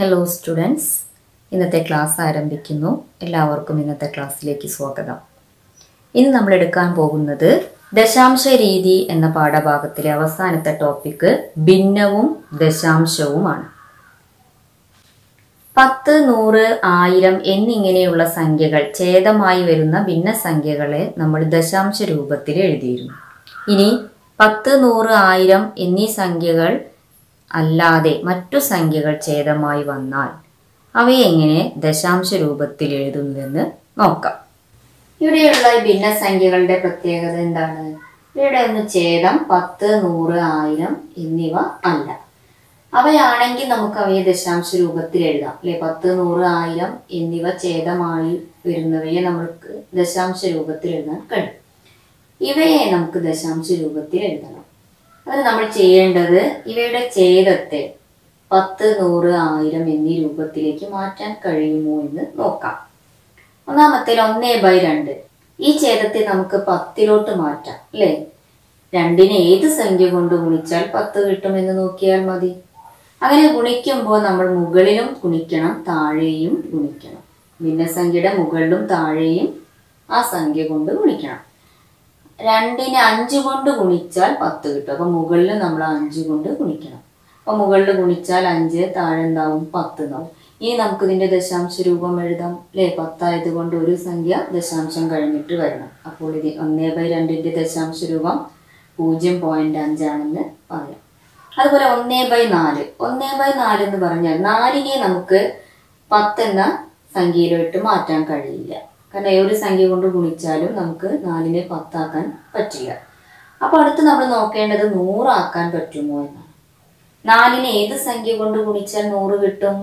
Hello students ഇന്നത്തെ class ആരംഭിക്കുന്നു എല്ലാവർക്കും ഇന്നത്തെ ക്ലാസ്സിലേക്ക് സ്വാഗതം ഇന്ന് നമ്മൾ എടുക്കാൻ പോകുന്നത് ദശാംശ രീതി എന്ന പാഠഭാഗത്തിലെ അവസാനത്തെ ടോപ്പിക്ക് ഭിന്നവും ദശാംശവുമാണ് പത്ത് നൂറ് ആയിരം എന്നിങ്ങനെയുള്ള സംഖ്യകൾ ഛേദമായി വരുന്ന ഭിന്നസംഖ്യകളെ നമ്മൾ ദശാംശ രൂപത്തിൽ എഴുതിയിരുന്നു ഇനി പത്ത് നൂറ് ആയിരം എന്നീ സംഖ്യകൾ അല്ലാതെ മറ്റു സംഖ്യകൾ ഛേദമായി വന്നാൽ അവയെ എങ്ങനെ ദശാംശ രൂപത്തിൽ എഴുതുന്നതെന്ന് നോക്കാം ഇവിടെയുള്ള ഈ ഭിന്നസംഖ്യകളുടെ പ്രത്യേകത എന്താണ് ഇവിടെ ഒന്ന് ഛേദം പത്ത് നൂറ് ആയിരം എന്നിവ അല്ല അവയാണെങ്കിൽ നമുക്ക് അവയെ ദശാംശ രൂപത്തിൽ എഴുതാം അല്ലെ പത്ത് നൂറ് ആയിരം എന്നിവ ഛേദമായി വരുന്നവയെ നമുക്ക് ദശാംശ രൂപത്തിൽ എഴുതാൻ കഴിയും ഇവയെ നമുക്ക് ദശാംശ രൂപത്തിൽ എഴുതണം അതിന് നമ്മൾ ചെയ്യേണ്ടത് ഇവയുടെ ഛേദത്തെ പത്ത് നൂറ് ആയിരം എന്നീ രൂപത്തിലേക്ക് മാറ്റാൻ കഴിയുമോ എന്ന് നോക്കാം ഒന്നാമത്തേൽ ഒന്നേ ബൈ രണ്ട് ഈ ഛേദത്തെ നമുക്ക് പത്തിലോട്ട് മാറ്റാം അല്ലേ രണ്ടിനെ ഏത് സംഖ്യ കൊണ്ട് ഗുണിച്ചാൽ പത്ത് കിട്ടുമെന്ന് നോക്കിയാൽ മതി അങ്ങനെ ഗുണിക്കുമ്പോൾ നമ്മൾ മുകളിലും ഗുണിക്കണം താഴെയും ഗുണിക്കണം ഭിന്നസംഖ്യയുടെ മുകളിലും താഴെയും ആ സംഖ്യ കൊണ്ട് ഗുണിക്കണം രണ്ടിനെ അഞ്ച് കൊണ്ട് ഗുണിച്ചാൽ പത്ത് കിട്ടും അപ്പൊ മുകളിൽ നമ്മൾ അഞ്ച് കൊണ്ട് ഗുണിക്കണം അപ്പൊ മുകളിൽ ഗുണിച്ചാൽ അഞ്ച് താഴെ എന്താവും പത്ത് എന്നാവും ഇനി നമുക്ക് ഇതിന്റെ ദശാംശ രൂപം എഴുതാം അല്ലെ പത്തായത് കൊണ്ട് ഒരു സംഖ്യ ദശാംശം കഴിഞ്ഞിട്ട് വരണം അപ്പോൾ ഇത് ഒന്നേ ബൈ രണ്ടിന്റെ ദശാംശ രൂപം പൂജ്യം പോയിന്റ് അഞ്ചാണെന്ന് പറയാം അതുപോലെ ഒന്നേ ബൈ നാല് ഒന്നേ ബൈ നാല് എന്ന് പറഞ്ഞാൽ നാലിനെ നമുക്ക് പത്ത് എന്ന സംഖ്യയിലോട്ട് മാറ്റാൻ കഴിയില്ല കാരണം ഏതൊരു സംഖ്യ കൊണ്ട് ഗുണിച്ചാലും നമുക്ക് നാലിനെ പത്താക്കാൻ പറ്റില്ല അപ്പൊ അടുത്ത് നമ്മൾ നോക്കേണ്ടത് നൂറാക്കാൻ പറ്റുമോ എന്നാണ് നാലിനെ ഏത് സംഖ്യ കൊണ്ട് ഗുണിച്ചാൽ നൂറ് കിട്ടും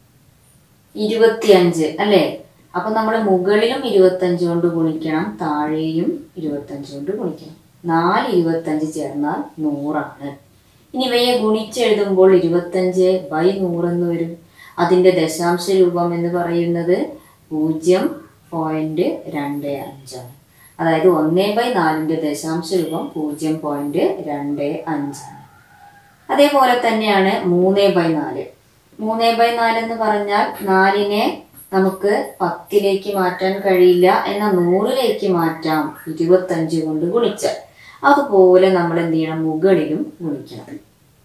ഇരുപത്തിയഞ്ച് അല്ലേ അപ്പൊ നമ്മൾ മുകളിലും ഇരുപത്തഞ്ച് കൊണ്ട് ഗുണിക്കണം താഴെയും ഇരുപത്തഞ്ച് കൊണ്ട് ഗുണിക്കണം നാല് ഇരുപത്തഞ്ച് ചേർന്നാൽ നൂറാണ് ഇനി ഇവയെ ഗുണിച്ചെഴുതുമ്പോൾ ഇരുപത്തഞ്ച് ബൈ നൂറെന്ന് വരും അതിന്റെ ദശാംശ രൂപം എന്ന് പറയുന്നത് പൂജ്യം പോയിന്റ് രണ്ട് അഞ്ചാണ് അതായത് ഒന്നേ ബൈ നാലിന്റെ ദശാംശ രൂപം പൂജ്യം പോയിന്റ് രണ്ട് അഞ്ചാണ് അതേപോലെ തന്നെയാണ് മൂന്നേ ബൈ നാല് മൂന്നേ ബൈ നാല് എന്ന് പറഞ്ഞാൽ നാലിനെ നമുക്ക് പത്തിലേക്ക് മാറ്റാൻ കഴിയില്ല എന്നാൽ നൂറിലേക്ക് മാറ്റാം ഇരുപത്തഞ്ച് കൊണ്ട് ഗുണിച്ചാൽ അതുപോലെ നമ്മൾ എന്ത് ചെയ്യണം മുകളിലും ഗുണിക്കണം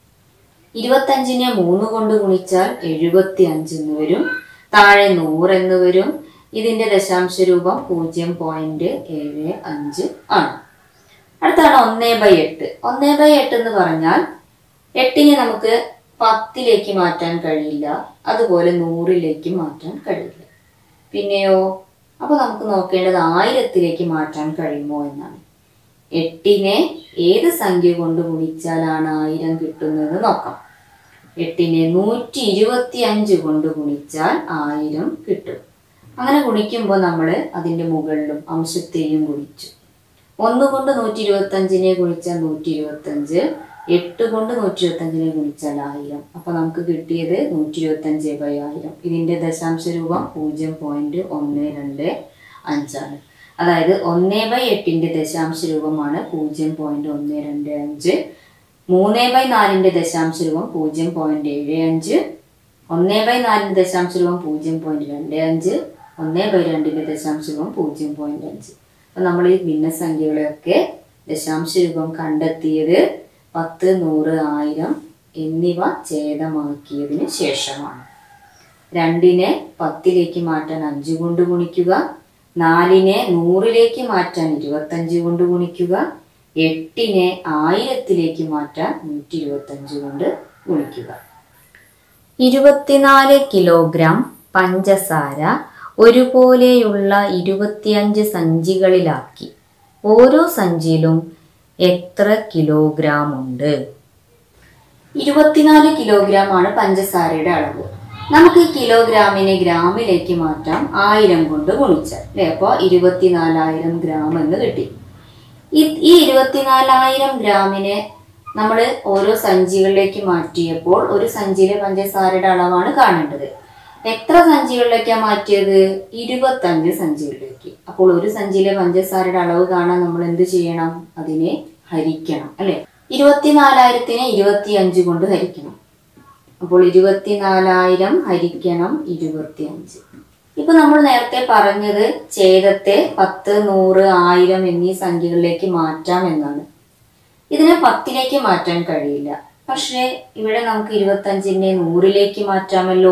ഇരുപത്തഞ്ചിനെ മൂന്ന് കൊണ്ട് ഗുണിച്ചാൽ എഴുപത്തി അഞ്ച് എന്ന് വരും താഴെ നൂറ് എന്ന് വരും ഇതിന്റെ ദശാംശ രൂപം പൂജ്യം പോയിന്റ് ഏഴ് അഞ്ച് ആണ് അടുത്താണ് ഒന്നേ ബൈ എട്ട് ഒന്നേ ബൈ എട്ട് എന്ന് പറഞ്ഞാൽ എട്ടിനെ നമുക്ക് പത്തിലേക്ക് മാറ്റാൻ കഴിയില്ല അതുപോലെ നൂറിലേക്ക് മാറ്റാൻ കഴിയില്ല പിന്നെയോ അപ്പൊ നമുക്ക് നോക്കേണ്ടത് ആയിരത്തിലേക്ക് മാറ്റാൻ കഴിയുമോ എന്നാണ് എട്ടിനെ ഏത് സംഖ്യ കൊണ്ട് ഗുണിച്ചാലാണ് ആയിരം കിട്ടുന്നത് നോക്കാം എട്ടിനെ നൂറ്റി ഇരുപത്തി അഞ്ച് കൊണ്ട് ഗുണിച്ചാൽ ആയിരം കിട്ടും അങ്ങനെ ഗുണിക്കുമ്പോൾ നമ്മൾ അതിൻ്റെ മുകളിലും അംശത്തെയും ഗുണിച്ചു ഒന്ന് കൊണ്ട് നൂറ്റി ഇരുപത്തി അഞ്ചിനെ ഗുണിച്ചാൽ നൂറ്റി ഇരുപത്തി അഞ്ച് എട്ട് കൊണ്ട് നൂറ്റി ഇരുപത്തി അഞ്ചിനെ ഗുണിച്ചാൽ ആയിരം അപ്പൊ നമുക്ക് കിട്ടിയത് നൂറ്റി ഇരുപത്തി അഞ്ച് ബൈ ആയിരം ഇതിന്റെ ദശാംശ രൂപം പൂജ്യം പോയിന്റ് ഒന്ന് രണ്ട് അഞ്ചാണ് അതായത് ഒന്നേ ബൈ എട്ടിന്റെ ദശാംശ രൂപമാണ് പൂജ്യം പോയിന്റ് ഒന്ന് രണ്ട് അഞ്ച് മൂന്ന് ബൈ നാലിന്റെ ദശാംശ രൂപം പൂജ്യം പോയിന്റ് ഏഴ് അഞ്ച് ഒന്നേ ബൈ നാലിന്റെ ദശാംശ രൂപം പൂജ്യം പോയിന്റ് രണ്ട് അഞ്ച് ഒന്നേ ബൈ രണ്ടിന്റെ ദശാംശ രൂപം പൂജ്യം പോയിന്റ് അഞ്ച് അപ്പൊ നമ്മൾ ഈ ഭിന്നസംഖ്യകളെയൊക്കെ ദശാംശ രൂപം കണ്ടെത്തിയത് പത്ത് നൂറ് ആയിരം എന്നിവ ഛേദമാക്കിയതിന് ശേഷമാണ് രണ്ടിനെ പത്തിലേക്ക് മാറ്റാൻ അഞ്ച് കൊണ്ട് ഗുണിക്കുക നാലിനെ നൂറിലേക്ക് മാറ്റാൻ ഇരുപത്തഞ്ച് കൊണ്ട് ഗുണിക്കുക എട്ടിനെ ആയിരത്തിലേക്ക് മാറ്റാൻ നൂറ്റി ഇരുപത്തഞ്ച് കൊണ്ട് ഗുണിക്കുക ഇരുപത്തിനാല് കിലോഗ്രാം പഞ്ചസാര ഒരുപോലെയുള്ള ഇരുപത്തിയഞ്ച് സഞ്ചികളിലാക്കി ഓരോ സഞ്ചിയിലും എത്ര കിലോഗ്രാം ഉണ്ട് ഇരുപത്തിനാല് കിലോഗ്രാം ആണ് പഞ്ചസാരയുടെ അളവ് നമുക്ക് ഈ കിലോഗ്രാമിനെ ഗ്രാമിലേക്ക് മാറ്റാം ആയിരം കൊണ്ട് ഗുണിച്ചാൽ അല്ലെ അപ്പോൾ ഇരുപത്തിനാലായിരം ഗ്രാം എന്ന് കിട്ടി ഈ ഈ ഇരുപത്തിനാലായിരം ഗ്രാമിനെ നമ്മൾ ഓരോ സഞ്ചികളിലേക്ക് മാറ്റിയപ്പോൾ ഒരു സഞ്ചിയിലെ പഞ്ചസാരയുടെ അളവാണ് കാണേണ്ടത് എത്ര സഞ്ചികളിലേക്കാണ് മാറ്റിയത് ഇരുപത്തഞ്ച് സഞ്ചികളിലേക്ക് അപ്പോൾ ഒരു സഞ്ചിയിലെ പഞ്ചസാരയുടെ അളവ് കാണാൻ നമ്മൾ എന്ത് ചെയ്യണം അതിനെ ഹരിക്കണം അല്ലെ ഇരുപത്തിനാലായിരത്തിനെ ഇരുപത്തി അഞ്ച് കൊണ്ട് ഹരിക്കണം അപ്പോൾ ഇരുപത്തിനാലായിരം ഹരിക്കണം ഇരുപത്തിയഞ്ച് ഇപ്പൊ നമ്മൾ നേരത്തെ പറഞ്ഞത് ഛേദത്തെ പത്ത് നൂറ് ആയിരം എന്നീ സംഖ്യകളിലേക്ക് മാറ്റാം എന്നാണ് ഇതിനെ പത്തിലേക്ക് മാറ്റാൻ കഴിയില്ല പക്ഷേ ഇവിടെ നമുക്ക് ഇരുപത്തഞ്ചിനെ നൂറിലേക്ക് മാറ്റാമല്ലോ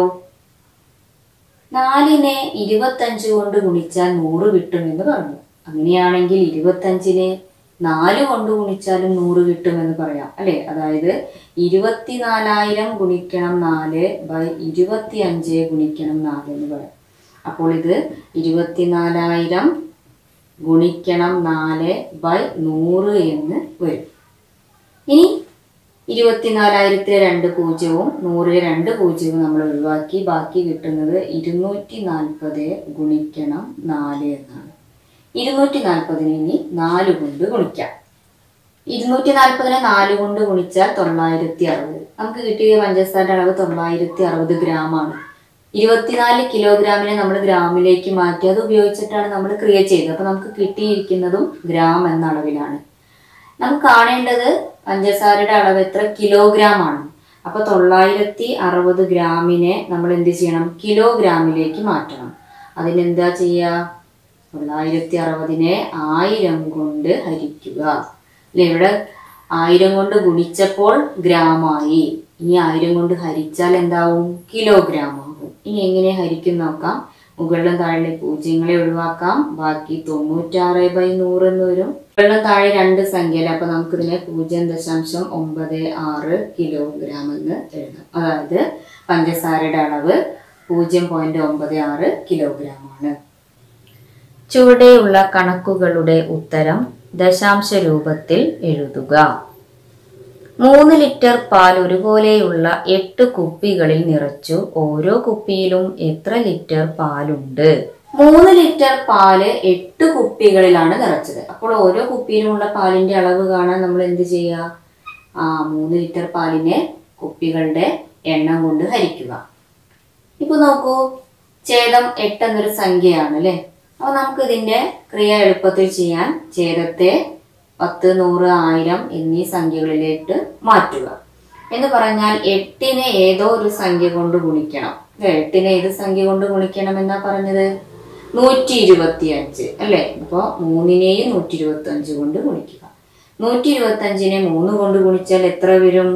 നാലിനെ ഇരുപത്തഞ്ച് കൊണ്ട് ഗുണിച്ചാൽ നൂറ് കിട്ടുമെന്ന് പറഞ്ഞു അങ്ങനെയാണെങ്കിൽ ഇരുപത്തഞ്ചിനെ നാല് കൊണ്ട് ഗുണിച്ചാലും നൂറ് കിട്ടുമെന്ന് പറയാം അല്ലെ അതായത് ഇരുപത്തിനാലായിരം ഗുണിക്കണം നാല് ബൈ ഇരുപത്തി അഞ്ച് ഗുണിക്കണം നാല് എന്ന് പറയാം അപ്പോൾ ഇത് ഇരുപത്തിനാലായിരം ഗുണിക്കണം നാല് ബൈ നൂറ് എന്ന് വരും ഇനി ഇരുപത്തിനാലായിരത്തിലെ രണ്ട് പൂജ്യവും നൂറിലെ രണ്ട് പൂജ്യവും നമ്മൾ ഒഴിവാക്കി ബാക്കി കിട്ടുന്നത് ഇരുന്നൂറ്റി നാൽപ്പത് ഗുണിക്കണം നാല് എന്നാണ് ഇരുന്നൂറ്റി നാൽപ്പതിന് ഇനി നാല് കൊണ്ട് ഗുണിക്കാം ഇരുന്നൂറ്റി നാൽപ്പതിനെ നാല് കൊണ്ട് ഗുണിച്ചാൽ തൊള്ളായിരത്തി അറുപത് നമുക്ക് കിട്ടിയ പഞ്ചസാരയുടെ അളവ് തൊള്ളായിരത്തി അറുപത് ഗ്രാം ആണ് ഇരുപത്തിനാല് കിലോഗ്രാമിനെ നമ്മൾ ഗ്രാമിലേക്ക് മാറ്റി അത് ഉപയോഗിച്ചിട്ടാണ് നമ്മൾ ക്രിയ ചെയ്തത് അപ്പൊ നമുക്ക് കിട്ടിയിരിക്കുന്നതും ഗ്രാം എന്ന അളവിലാണ് നമുക്ക് കാണേണ്ടത് പഞ്ചസാരയുടെ അളവ് എത്ര കിലോഗ്രാം ആണ് അപ്പൊ തൊള്ളായിരത്തി അറുപത് ഗ്രാമിനെ നമ്മൾ എന്ത് ചെയ്യണം കിലോഗ്രാമിലേക്ക് മാറ്റണം അതിനെന്താ ചെയ്യുക തൊള്ളായിരത്തി അറുപതിനെ ആയിരം കൊണ്ട് ഹരിക്കുക അല്ലെ ഇവിടെ ആയിരം കൊണ്ട് ഗുണിച്ചപ്പോൾ ഗ്രാമായി ഇനി ആയിരം കൊണ്ട് ഹരിച്ചാൽ എന്താവും കിലോഗ്രാം ആകും ഇനി എങ്ങനെ ഹരിക്കും നോക്കാം മുകളിലും താഴെ പൂജ്യങ്ങളെ ഒഴിവാക്കാം ബാക്കി തൊണ്ണൂറ്റാറ് ബൈ നൂറ് എന്ന് വരും മുകളിലും താഴെ രണ്ട് സംഖ്യയിൽ അപ്പൊ നമുക്കിതിനെ പൂജ്യം ദശാംശം ഒമ്പത് ആറ് കിലോഗ്രാം എന്ന് എഴുതാം അതായത് പഞ്ചസാരയുടെ അളവ് പൂജ്യം പോയിന്റ് ഒമ്പത് ആറ് കിലോഗ്രാം ആണ് ചുവടെയുള്ള കണക്കുകളുടെ ഉത്തരം ദശാംശ രൂപത്തിൽ എഴുതുക മൂന്ന് ലിറ്റർ പാൽ ഒരുപോലെയുള്ള എട്ട് കുപ്പികളിൽ നിറച്ചു ഓരോ കുപ്പിയിലും എത്ര ലിറ്റർ പാലുണ്ട് മൂന്ന് ലിറ്റർ പാല് എട്ട് കുപ്പികളിലാണ് നിറച്ചത് അപ്പോൾ ഓരോ കുപ്പിയിലുമുള്ള പാലിന്റെ അളവ് കാണാൻ നമ്മൾ എന്ത് ചെയ്യുക ആ മൂന്ന് ലിറ്റർ പാലിനെ കുപ്പികളുടെ എണ്ണം കൊണ്ട് ഹരിക്കുക ഇപ്പൊ നോക്കൂ ഛേദം എട്ട് എന്നൊരു സംഖ്യയാണ് അല്ലെ അപ്പൊ നമുക്ക് ഇതിന്റെ ക്രിയ എളുപ്പത്തിൽ ചെയ്യാൻ ഛേദത്തെ പത്ത് നൂറ് ആയിരം എന്നീ സംഖ്യകളിലേക്ക് മാറ്റുക എന്ന് പറഞ്ഞാൽ എട്ടിനെ ഏതോ ഒരു സംഖ്യ കൊണ്ട് ഗുണിക്കണം അല്ലേ? എട്ടിനെ ഏത് സംഖ്യ കൊണ്ട് ഗുണിക്കണം എന്നാ പറഞ്ഞത് നൂറ്റി ഇരുപത്തി അഞ്ച് അല്ലെ അപ്പൊ മൂന്നിനെയും നൂറ്റി ഇരുപത്തി അഞ്ച് കൊണ്ട് ഗുണിക്കുക നൂറ്റി ഇരുപത്തി അഞ്ചിനെ മൂന്ന് കൊണ്ട് ഗുണിച്ചാൽ എത്ര വരും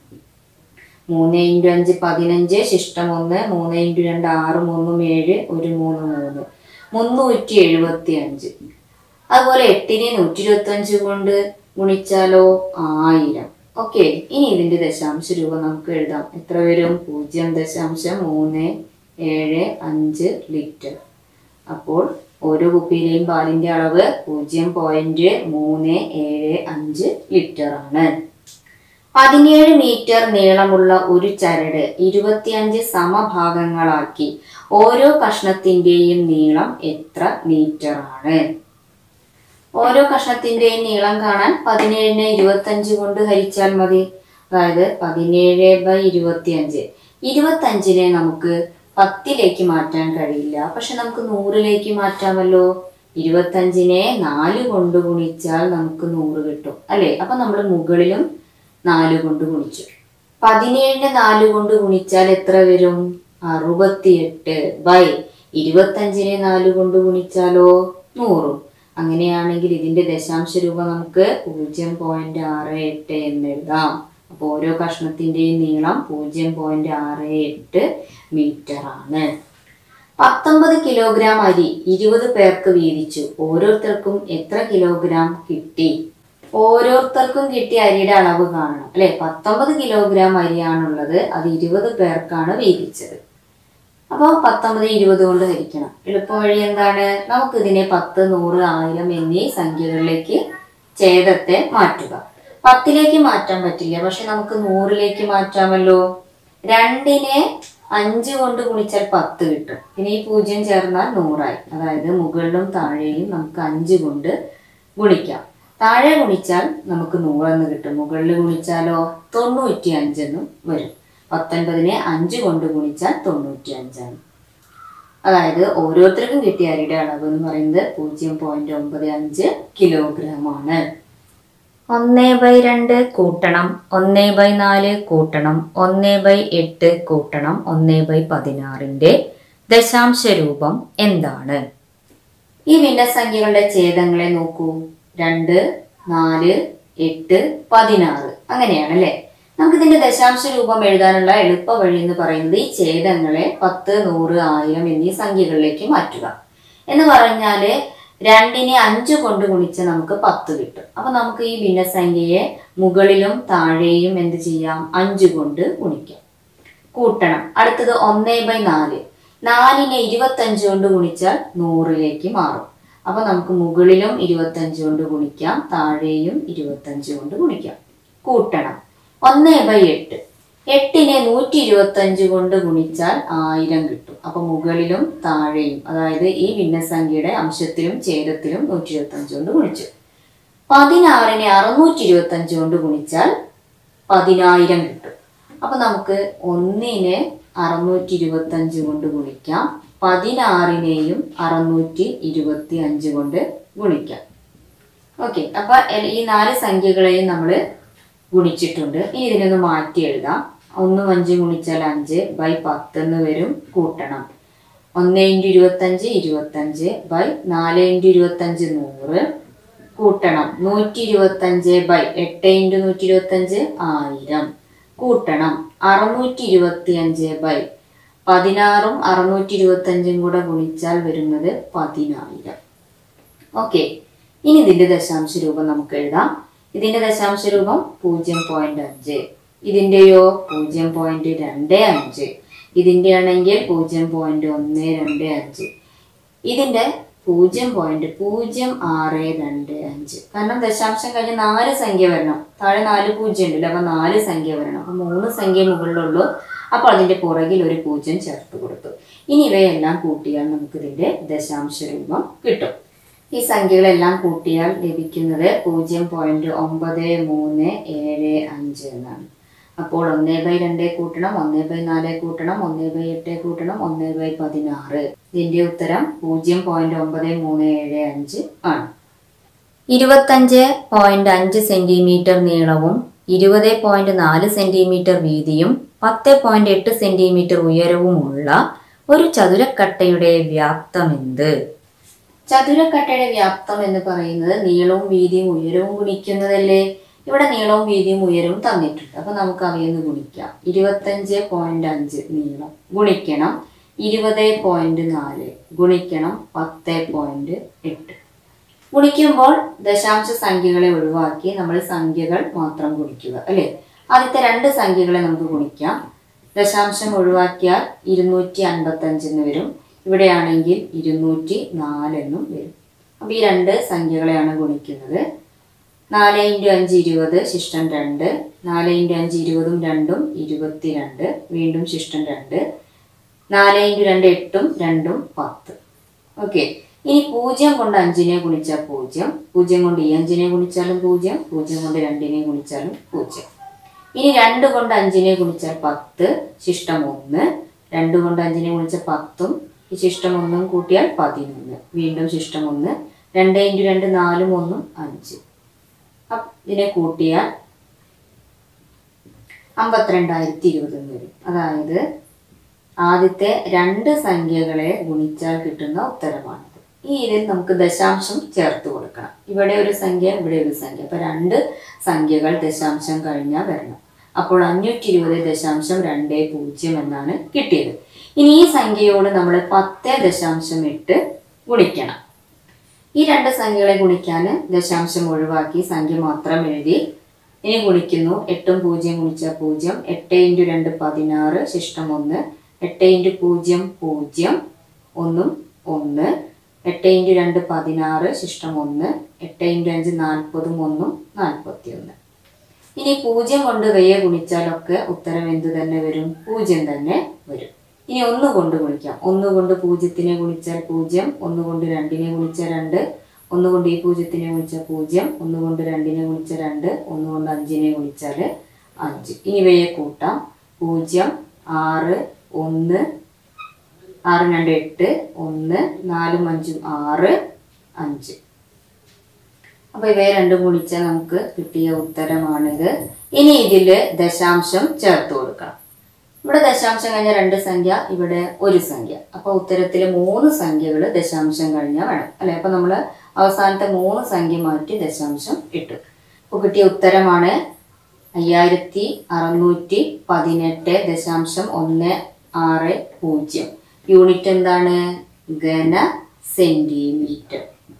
മൂന്ന് ഇൻറ്റു അഞ്ച് പതിനഞ്ച് ശിഷ്ടം ഒന്ന് മൂന്ന് ഇൻറ്റു രണ്ട് ആറ് മൂന്നും ഏഴ് ഒരു മൂന്ന് മൂന്ന് മുന്നൂറ്റി എഴുപത്തി അഞ്ച് അതുപോലെ എട്ടിനെ നൂറ്റി ഇരുപത്തി അഞ്ച് കൊണ്ട് ഗുണിച്ചാലോ ആയിരം ഓക്കെ ഇനി ഇതിന്റെ ദശാംശ രൂപം നമുക്ക് എഴുതാം എത്ര വരും പൂജ്യം ദശാംശം മൂന്ന് ഏഴ് അഞ്ച് ലിറ്റർ അപ്പോൾ ഓരോ കുപ്പിയിലെയും പാലിന്റെ അളവ് പൂജ്യം പോയിന്റ് മൂന്ന് ഏഴ് അഞ്ച് ലിറ്റർ ആണ് പതിനേഴ് മീറ്റർ നീളമുള്ള ഒരു ചരട് ഇരുപത്തിയഞ്ച് സമഭാഗങ്ങളാക്കി ഓരോ കഷ്ണത്തിന്റെയും നീളം എത്ര മീറ്റർ ആണ് ഓരോ കഷ്ണത്തിന്റെയും നീളം കാണാൻ പതിനേഴിനെ ഇരുപത്തഞ്ച് കൊണ്ട് ഹരിച്ചാൽ മതി അതായത് പതിനേഴ് ബൈ ഇരുപത്തിയഞ്ച് ഇരുപത്തഞ്ചിനെ നമുക്ക് പത്തിലേക്ക് മാറ്റാൻ കഴിയില്ല പക്ഷെ നമുക്ക് നൂറിലേക്ക് മാറ്റാമല്ലോ ഇരുപത്തഞ്ചിനെ നാല് കൊണ്ട് ഗുണിച്ചാൽ നമുക്ക് നൂറ് കിട്ടും അല്ലെ അപ്പൊ നമ്മൾ മുകളിലും നാല് കൊണ്ട് ഗുണിച്ചു പതിനേഴിനെ നാല് കൊണ്ട് ഗുണിച്ചാൽ എത്ര വരും അറുപത്തിയെട്ട് ബൈ ഇരുപത്തഞ്ചിനെ നാല് കൊണ്ട് ഗുണിച്ചാലോ നൂറും അങ്ങനെയാണെങ്കിൽ ഇതിന്റെ ദശാംശ രൂപം നമുക്ക് പൂജ്യം പോയിന്റ് ആറ് എട്ട് എന്ന് എഴുതാം അപ്പോൾ ഓരോ കഷ്ണത്തിന്റെയും നീളം പൂജ്യം പോയിന്റ് ആറ് എട്ട് മീറ്റർ ആണ് പത്തൊമ്പത് കിലോഗ്രാം അരി ഇരുപത് പേർക്ക് വീതിച്ചു ഓരോരുത്തർക്കും എത്ര കിലോഗ്രാം കിട്ടി ഓരോരുത്തർക്കും കിട്ടിയ അരിയുടെ അളവ് കാണണം അല്ലെ പത്തൊമ്പത് കിലോഗ്രാം അരിയാണുള്ളത് അത് ഇരുപത് പേർക്കാണ് വീതിച്ചത് അപ്പോൾ പത്തൊമ്പത് ഇരുപത് കൊണ്ട് ഹരിക്കണം എളുപ്പ വഴി എന്താണ് നമുക്ക് ഇതിനെ പത്ത് നൂറ് ആയിരം എന്നീ സംഖ്യകളിലേക്ക് ഛേദത്തെ മാറ്റുക പത്തിലേക്ക് മാറ്റാൻ പറ്റില്ല പക്ഷെ നമുക്ക് നൂറിലേക്ക് മാറ്റാമല്ലോ രണ്ടിനെ അഞ്ച് കൊണ്ട് ഗുണിച്ചാൽ പത്ത് കിട്ടും പിന്നെ ഈ പൂജ്യം ചേർന്നാൽ നൂറായി അതായത് മുകളിലും താഴെയും നമുക്ക് അഞ്ച് കൊണ്ട് ഗുണിക്കാം താഴെ ഗുണിച്ചാൽ നമുക്ക് നൂറെന്ന് കിട്ടും മുകളിൽ ഗുണിച്ചാലോ തൊണ്ണൂറ്റി അഞ്ചെന്നും വരും പത്തൊൻപതിനെ അഞ്ച് കൊണ്ട് ഗുണിച്ചാൽ തൊണ്ണൂറ്റി അഞ്ചാണ് അതായത് ഓരോരുത്തർക്കും കിട്ടിയ അരിയുടെ അളവ് എന്ന് പറയുന്നത് പൂജ്യം പോയിന്റ് ഒമ്പത് അഞ്ച് കിലോഗ്രാം ആണ് ഒന്ന് ബൈ രണ്ട് കൂട്ടണം ഒന്ന് ബൈ നാല് കൂട്ടണം ഒന്ന് ബൈ എട്ട് കൂട്ടണം ഒന്ന് ബൈ പതിനാറിന്റെ ദശാംശ രൂപം എന്താണ് ഈ ഭിന്നസംഖ്യകളുടെ ഛേദങ്ങളെ നോക്കൂ രണ്ട് നാല് എട്ട് പതിനാറ് അങ്ങനെയാണ് അല്ലേ നമുക്ക് ഇതിന്റെ ദശാംശ രൂപം എഴുതാനുള്ള എളുപ്പ വഴി എന്ന് പറയുന്നത് ഈ ഛേദങ്ങളെ പത്ത് നൂറ് ആയിരം എന്നീ സംഖ്യകളിലേക്ക് മാറ്റുക എന്ന് പറഞ്ഞാല് രണ്ടിനെ അഞ്ച് കൊണ്ട് ഗുണിച്ച് നമുക്ക് പത്ത് കിട്ടും അപ്പൊ നമുക്ക് ഈ ഭിന്നസംഖ്യയെ മുകളിലും താഴെയും എന്ത് ചെയ്യാം അഞ്ച് കൊണ്ട് ഗുണിക്കാം കൂട്ടണം അടുത്തത് ഒന്നേ ബൈ നാല് നാലിനെ ഇരുപത്തഞ്ച് കൊണ്ട് ഗുണിച്ചാൽ നൂറിലേക്ക് മാറും അപ്പൊ നമുക്ക് മുകളിലും ഇരുപത്തഞ്ച് കൊണ്ട് ഗുണിക്കാം താഴെയും ഇരുപത്തഞ്ച് കൊണ്ട് ഗുണിക്കാം കൂട്ടണം ഒന്നേ ബൈ എട്ട് എട്ടിനെ നൂറ്റി ഇരുപത്തഞ്ച് കൊണ്ട് ഗുണിച്ചാൽ ആയിരം കിട്ടും അപ്പൊ മുകളിലും താഴെയും അതായത് ഈ ഭിന്നസംഖ്യയുടെ അംശത്തിലും ഛേദത്തിലും നൂറ്റി ഇരുപത്തഞ്ച് കൊണ്ട് ഗുണിച്ചു പതിനാറിനെ അറുന്നൂറ്റി ഇരുപത്തഞ്ച് കൊണ്ട് ഗുണിച്ചാൽ പതിനായിരം കിട്ടും അപ്പൊ നമുക്ക് ഒന്നിനെ അറുന്നൂറ്റി ഇരുപത്തഞ്ച് കൊണ്ട് ഗുണിക്കാം പതിനാറിനെയും അറുന്നൂറ്റി ഇരുപത്തി അഞ്ച് കൊണ്ട് ഗുണിക്കാം ഓക്കെ അപ്പൊ എൽ- ഈ നാല് സംഖ്യകളെയും നമ്മൾ ഗുണിച്ചിട്ടുണ്ട് ഇനി ഇതിനൊന്ന് മാറ്റി എഴുതാം ഒന്നും അഞ്ചും ഗുണിച്ചാൽ അഞ്ച് ബൈ പത്ത് എന്ന് വരും കൂട്ടണം ഒന്ന് ഇൻറ്റു ഇരുപത്തഞ്ച് ഇരുപത്തഞ്ച് ബൈ നാല് ഇൻറ്റു ഇരുപത്തഞ്ച് നൂറ് കൂട്ടണം നൂറ്റി ഇരുപത്തഞ്ച് ബൈ എട്ട് ഇൻറ്റു നൂറ്റി ഇരുപത്തഞ്ച് ആയിരം കൂട്ടണം അറുന്നൂറ്റി ഇരുപത്തി അഞ്ച് ബൈ പതിനാറും അറുന്നൂറ്റി ഇരുപത്തി അഞ്ചും കൂടെ ഗുണിച്ചാൽ വരുന്നത് പതിനായിരം ഓക്കെ ഇനി ഇതിന്റെ ദശാംശ രൂപം നമുക്ക് എഴുതാം ഇതിന്റെ ദശാംശ രൂപം പൂജ്യം പോയിന്റ് അഞ്ച് ഇതിന്റെയോ പൂജ്യം പോയിന്റ് രണ്ട് അഞ്ച് ഇതിന്റെ ആണെങ്കിൽ പൂജ്യം പോയിന്റ് ഒന്ന് രണ്ട് അഞ്ച് ഇതിന്റെ പൂജ്യം പോയിന്റ് പൂജ്യം ആറ് രണ്ട് അഞ്ച് കാരണം ദശാംശം കഴിഞ്ഞ് നാല് സംഖ്യ വരണം താഴെ നാല് പൂജ്യം ഉണ്ടല്ലോ അപ്പൊ നാല് സംഖ്യ വരണം അപ്പൊ മൂന്ന് സംഖ്യ മുകളിലുള്ളൂ അപ്പോൾ അതിന്റെ പുറകിൽ ഒരു പൂജ്യം ചേർത്ത് കൊടുത്തു ഇനി ഇവയെല്ലാം കൂട്ടിയാൽ നമുക്ക് ഇതിന്റെ ദശാംശ രൂപം കിട്ടും ഈ സംഖ്യകളെല്ലാം കൂട്ടിയാൽ ലഭിക്കുന്നത് പൂജ്യം പോയിന്റ് ഒമ്പത് മൂന്ന് ഏഴ് അഞ്ച് എന്നാണ് അപ്പോൾ ഒന്ന് ബൈ രണ്ട് കൂട്ടണം ഒന്ന് ബൈ നാല് കൂട്ടണം ഒന്ന് ബൈ എട്ട് കൂട്ടണം ഒന്ന് ബൈ പതിനാറ് ഇതിന്റെ ഉത്തരം പൂജ്യം പോയിന്റ് ഒമ്പത് മൂന്ന് ഏഴ് അഞ്ച് ആണ് ഇരുപത്തഞ്ച് പോയിന്റ് അഞ്ച് സെന്റിമീറ്റർ നീളവും ഇരുപത് പോയിന്റ് നാല് സെന്റിമീറ്റർ വീതിയും പത്ത് പോയിന്റ് എട്ട് സെന്റിമീറ്റർ ഉയരവുമുള്ള ഒരു ചതുരക്കട്ടയുടെ വ്യാപ്തം എന്ത് ചതുരക്കട്ടയുടെ വ്യാപ്തം എന്ന് പറയുന്നത് നീളവും വീതിയും ഉയരവും ഗുണിക്കുന്നതല്ലേ ഇവിടെ നീളവും വീതിയും ഉയരവും തന്നിട്ടുണ്ട് അപ്പൊ നമുക്ക് അവയൊന്ന് ഗുണിക്കാം ഇരുപത്തഞ്ച് പോയിന്റ് അഞ്ച് നീളം ഗുണിക്കണം ഇരുപത് പോയിന്റ് നാല് ഗുണിക്കണം പത്ത് പോയിന്റ് എട്ട് ഗുണിക്കുമ്പോൾ ദശാംശ സംഖ്യകളെ ഒഴിവാക്കി നമ്മൾ സംഖ്യകൾ മാത്രം ഗുണിക്കുക അല്ലേ ആദ്യത്തെ രണ്ട് സംഖ്യകളെ നമുക്ക് ഗുണിക്കാം ദശാംശം ഒഴിവാക്കിയാൽ ഇരുന്നൂറ്റി അൻപത്തി എന്ന് വരും ഇവിടെയാണെങ്കിൽ ഇരുന്നൂറ്റി നാലെന്നും വരും അപ്പൊ ഈ രണ്ട് സംഖ്യകളെയാണ് ഗുണിക്കുന്നത് നാല് ഇൻറ്റു അഞ്ച് ഇരുപത് ശിഷ്ടം രണ്ട് നാല് ഇൻറ്റു അഞ്ച് ഇരുപതും രണ്ടും ഇരുപത്തിരണ്ട് വീണ്ടും ശിഷ്ടം രണ്ട് നാല് ഇൻറ്റു രണ്ട് എട്ടും രണ്ടും പത്ത് ഓക്കെ ഇനി പൂജ്യം കൊണ്ട് അഞ്ചിനെ ഗുണിച്ചാൽ പൂജ്യം പൂജ്യം കൊണ്ട് ഈ അഞ്ചിനെ ഗുണിച്ചാലും പൂജ്യം പൂജ്യം കൊണ്ട് രണ്ടിനെ ഗുണിച്ചാലും പൂജ്യം ഇനി രണ്ട് കൊണ്ട് അഞ്ചിനെ ഗുണിച്ചാൽ പത്ത് ശിഷ്ടം ഒന്ന് രണ്ട് കൊണ്ട് അഞ്ചിനെ ഗുണിച്ചാൽ പത്തും ഈ ശിഷ്ടം ഒന്നും കൂട്ടിയാൽ പതിനൊന്ന് വീണ്ടും ശിഷ്ടം ഒന്ന് രണ്ട് ഇൻറ്റു രണ്ട് നാലും ഒന്നും അഞ്ച് അപ്പ് ഇതിനെ കൂട്ടിയാൽ അമ്പത്തിരണ്ടായിരത്തി ഇരുപത് എന്ന് വരും അതായത് ആദ്യത്തെ രണ്ട് സംഖ്യകളെ ഗുണിച്ചാൽ കിട്ടുന്ന ഉത്തരമാണിത് ഈ ഇതിൽ നമുക്ക് ദശാംശം ചേർത്ത് കൊടുക്കണം ഇവിടെ ഒരു സംഖ്യ ഇവിടെ ഒരു സംഖ്യ അപ്പൊ രണ്ട് സംഖ്യകൾ ദശാംശം കഴിഞ്ഞാൽ വരണം അപ്പോൾ അഞ്ഞൂറ്റി ഇരുപത് ദശാംശം രണ്ട് പൂജ്യം എന്നാണ് കിട്ടിയത് ഇനി ഈ സംഖ്യയോട് നമ്മൾ പത്ത് ദശാംശം എട്ട് ഗുണിക്കണം ഈ രണ്ട് സംഖ്യകളെ ഗുണിക്കാൻ ദശാംശം ഒഴിവാക്കി സംഖ്യ മാത്രം എഴുതി ഇനി ഗുണിക്കുന്നു എട്ടും പൂജ്യം ഗുണിച്ചാൽ പൂജ്യം എട്ട് ഇൻറ്റു രണ്ട് പതിനാറ് ശിഷ്ടം ഒന്ന് എട്ട് ഇൻറ്റു പൂജ്യം പൂജ്യം ഒന്നും ഒന്ന് എട്ട് ഇൻറ്റു രണ്ട് പതിനാറ് ശിഷ്ടം ഒന്ന് എട്ട് ഇൻറ്റു അഞ്ച് നാൽപ്പതും ഒന്നും നാൽപ്പത്തി ഒന്ന് ഇനി പൂജ്യം കൊണ്ട് വയ്യ ഗുണിച്ചാലൊക്കെ ഉത്തരം എന്ത് തന്നെ വരും പൂജ്യം തന്നെ വരും ഇനി ഒന്ന് കൊണ്ട് ഗുണിക്കാം ഒന്ന് കൊണ്ട് പൂജ്യത്തിനെ ഗുണിച്ചാൽ പൂജ്യം ഒന്ന് കൊണ്ട് രണ്ടിനെ ഗുണിച്ചാൽ രണ്ട് ഒന്ന് കൊണ്ട് ഈ പൂജ്യത്തിനെ ഗുണിച്ചാൽ പൂജ്യം ഒന്ന് കൊണ്ട് രണ്ടിനെ ഗുണിച്ചാൽ രണ്ട് ഒന്ന് കൊണ്ട് അഞ്ചിനെ ഗുണിച്ചാൽ അഞ്ച് ഇനി ഇവയെ കൂട്ടാം പൂജ്യം ആറ് ഒന്ന് ആറ് രണ്ട് എട്ട് ഒന്ന് നാലും അഞ്ചും ആറ് അഞ്ച് അപ്പൊ ഇവയെ രണ്ടും ഗുണിച്ചാൽ നമുക്ക് കിട്ടിയ ഉത്തരമാണിത് ഇനി ഇതില് ദശാംശം ചേർത്ത് കൊടുക്കണം ഇവിടെ ദശാംശം കഴിഞ്ഞ രണ്ട് സംഖ്യ ഇവിടെ ഒരു സംഖ്യ അപ്പൊ ഉത്തരത്തില് മൂന്ന് സംഖ്യകൾ ദശാംശം കഴിഞ്ഞാൽ വേണം അല്ലെ അപ്പൊ നമ്മൾ അവസാനത്തെ മൂന്ന് സംഖ്യ മാറ്റി ദശാംശം ഇട്ടു അപ്പൊ കിട്ടിയ ഉത്തരമാണ് അയ്യായിരത്തി അറുന്നൂറ്റി പതിനെട്ട് ദശാംശം ഒന്ന് ആറ് പൂജ്യം യൂണിറ്റ് എന്താണ് ഘന സെന്റിമീറ്റർ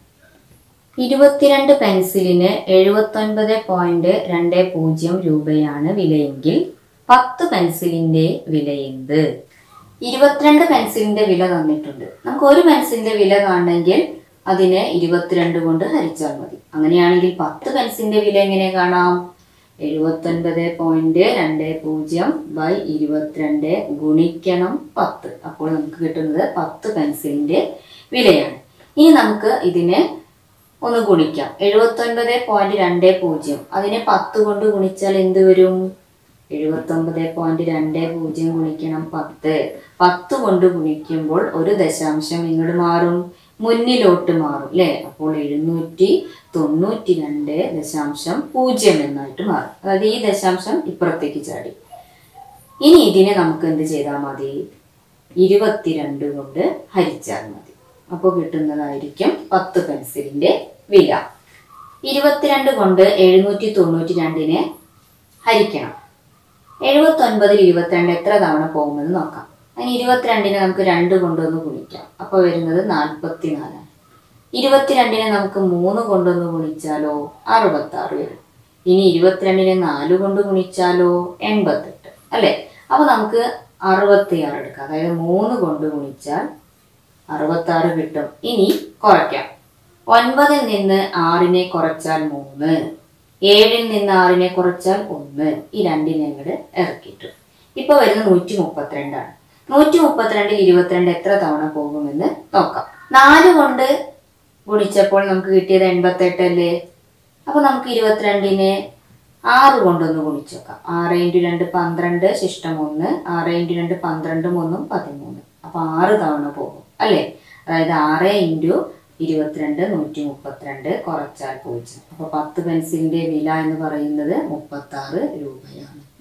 ഇരുപത്തിരണ്ട് പെൻസിലിന് എഴുപത്തൊൻപത് പോയിന്റ് രണ്ട് പൂജ്യം രൂപയാണ് വിലയെങ്കിൽ പത്ത് പെൻസിലിന്റെ വില എന്ത് ഇരുപത്തിരണ്ട് പെൻസിലിന്റെ വില തന്നിട്ടുണ്ട് നമുക്ക് ഒരു പെൻസിലിന്റെ വില കാണണമെങ്കിൽ അതിനെ ഇരുപത്തിരണ്ട് കൊണ്ട് ഹരിച്ചാൽ മതി അങ്ങനെയാണെങ്കിൽ പത്ത് പെൻസിലിന്റെ വില എങ്ങനെ കാണാം എഴുപത്തൊൻപത് പോയിന്റ് രണ്ട് പൂജ്യം ബൈ ഇരുപത്തിരണ്ട് ഗുണിക്കണം പത്ത് അപ്പോൾ നമുക്ക് കിട്ടുന്നത് പത്ത് പെൻസിലിന്റെ വിലയാണ് ഇനി നമുക്ക് ഇതിനെ ഒന്ന് ഗുണിക്കാം എഴുപത്തൊൻപത് പോയിന്റ് രണ്ട് പൂജ്യം അതിനെ പത്ത് കൊണ്ട് ഗുണിച്ചാൽ എന്ത് വരും എഴുപത്തൊമ്പത് പോയിന്റ് രണ്ട് പൂജ്യം ഗുണിക്കണം പത്ത് പത്ത് കൊണ്ട് ഗുണിക്കുമ്പോൾ ഒരു ദശാംശം ഇങ്ങോട്ട് മാറും മുന്നിലോട്ട് മാറും അല്ലേ അപ്പോൾ എഴുന്നൂറ്റി തൊണ്ണൂറ്റി രണ്ട് ദശാംശം പൂജ്യം എന്നായിട്ട് മാറും അതായത് ഈ ദശാംശം ഇപ്പുറത്തേക്ക് ചാടി ഇനി ഇതിനെ നമുക്ക് എന്ത് ചെയ്താൽ മതി ഇരുപത്തിരണ്ട് കൊണ്ട് ഹരിച്ചാൽ മതി അപ്പോൾ കിട്ടുന്നതായിരിക്കും പത്ത് പെൻസിലിന്റെ വില ഇരുപത്തിരണ്ട് കൊണ്ട് എഴുന്നൂറ്റി തൊണ്ണൂറ്റി രണ്ടിനെ ഹരിക്കണം എഴുപത്തൊൻപതിൽ ഇരുപത്തിരണ്ട് എത്ര തവണ പോകുമെന്ന് നോക്കാം അതിന് ഇരുപത്തിരണ്ടിനെ നമുക്ക് രണ്ട് കൊണ്ടൊന്ന് ഗുണിക്കാം അപ്പോൾ വരുന്നത് നാൽപ്പത്തിനാലാണ് ഇരുപത്തിരണ്ടിനെ നമുക്ക് മൂന്ന് കൊണ്ടൊന്ന് ഗുണിച്ചാലോ അറുപത്തി ആറ് വരും ഇനി ഇരുപത്തിരണ്ടിനെ നാല് കൊണ്ട് ഗുണിച്ചാലോ എൺപത്തെട്ട് അല്ലേ അപ്പോൾ നമുക്ക് അറുപത്തിയാറ് എടുക്കാം അതായത് മൂന്ന് കൊണ്ട് ഗുണിച്ചാൽ അറുപത്താറ് കിട്ടും ഇനി കുറയ്ക്കാം ഒൻപതിൽ നിന്ന് ആറിനെ കുറച്ചാൽ മൂന്ന് ഏഴിൽ നിന്ന് ആറിനെ കുറച്ചാൽ ഒന്ന് ഈ രണ്ടിനെ അങ്ങോട്ട് ഇറക്കിയിട്ടു ഇപ്പൊ വരുന്നത് നൂറ്റി മുപ്പത്തിരണ്ടാണ് നൂറ്റി മുപ്പത്തിരണ്ടിൽ ഇരുപത്തിരണ്ട് എത്ര തവണ പോകുമെന്ന് നോക്കാം നാല് കൊണ്ട് ഗുണിച്ചപ്പോൾ നമുക്ക് കിട്ടിയത് എൺപത്തെട്ട് അല്ലേ അപ്പൊ നമുക്ക് ഇരുപത്തിരണ്ടിനെ ആറ് കൊണ്ടൊന്ന് ഗുണിച്ചു നോക്കാം ആറ് ഇൻറ്റു രണ്ട് പന്ത്രണ്ട് ശിഷ്ടം ഒന്ന് ആറ് ഇൻറ്റു രണ്ട് പന്ത്രണ്ടും ഒന്നും പതിമൂന്ന് അപ്പൊ ആറ് തവണ പോകും അല്ലേ അതായത് ആറ് ഇൻറ്റു ഇരുപത്തിരണ്ട് നൂറ്റി മുപ്പത്തിരണ്ട് കുറച്ചാൽ പൂജ്യം അപ്പൊ പത്ത് പെൻസിലിന്റെ വില എന്ന് പറയുന്നത് മുപ്പത്തി ആറ് രൂപയാണ്